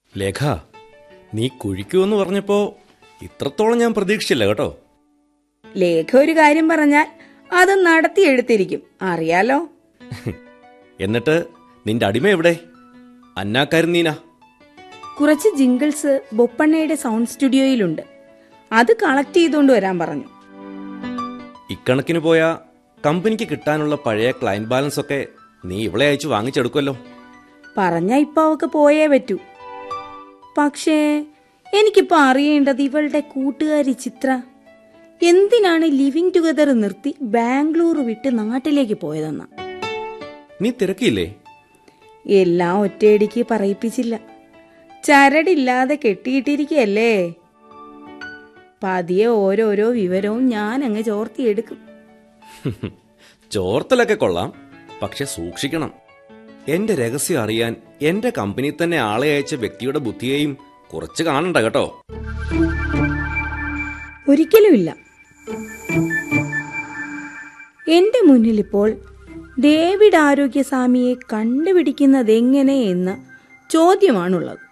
ലേഖ നീ കുഴിക്കുമെന്ന് പറഞ്ഞപ്പോ ഇത്രത്തോളം ഞാൻ പ്രതീക്ഷിച്ചില്ല കേട്ടോ ലേഖ ഒരു കാര്യം പറഞ്ഞാൽ അത് നടത്തിയെടുത്തിരിക്കും അറിയാലോ എന്നിട്ട് നിന്റെ അടിമ എവിടെ അന്നാക്കാരൻ കുറച്ച് ജിങ്കിൾസ് ബൊപ്പണ്ണയുടെ സൗണ്ട് സ്റ്റുഡിയോയിലുണ്ട് അത് കളക്ട് ചെയ്തുകൊണ്ട് വരാൻ പറഞ്ഞു ഇക്കണക്കിന് പോയ കമ്പനിക്ക് കിട്ടാനുള്ള പഴയ ക്ലയന്റ് ബാലൻസ് ഒക്കെ നീ ഇവളെ അയച്ചു വാങ്ങിച്ചെടുക്കുമല്ലോ പറഞ്ഞ ഇപ്പൊ അവക്ക് പോയേ പറ്റൂ പക്ഷേ എനിക്കിപ്പോ അറിയേണ്ടത് ഇവളുടെ കൂട്ടുകാരി ചിത്ര എന്തിനാണ് ലിവിങ് ടുഗദർ നിർത്തി ബാംഗ്ലൂർ വിട്ട് നാട്ടിലേക്ക് പോയതെന്ന നീ തിരക്കിയില്ലേ എല്ലാം ഒറ്റയടിക്ക് പറയിപ്പിച്ചില്ല ചരടില്ലാതെ കെട്ടിയിട്ടിരിക്കല്ലേ പതിയെ ഓരോരോ വിവരവും ഞാൻ അങ്ങ് ചോർത്തിയെടുക്കും ചോർത്തലൊക്കെ കൊള്ളാം പക്ഷെ സൂക്ഷിക്കണം എന്റെ രഹസ്യം അറിയാൻ എന്റെ കമ്പനി തന്നെ ആളെ അയച്ച വ്യക്തിയുടെ ബുദ്ധിയെയും കുറച്ച് കാണണ്ട കേട്ടോ ഒരിക്കലുമില്ല എന്റെ മുന്നിലിപ്പോൾ ഡേവിഡ് ആരോഗ്യസ്വാമിയെ കണ്ടുപിടിക്കുന്നതെങ്ങനെ എന്ന ചോദ്യമാണുള്ളത്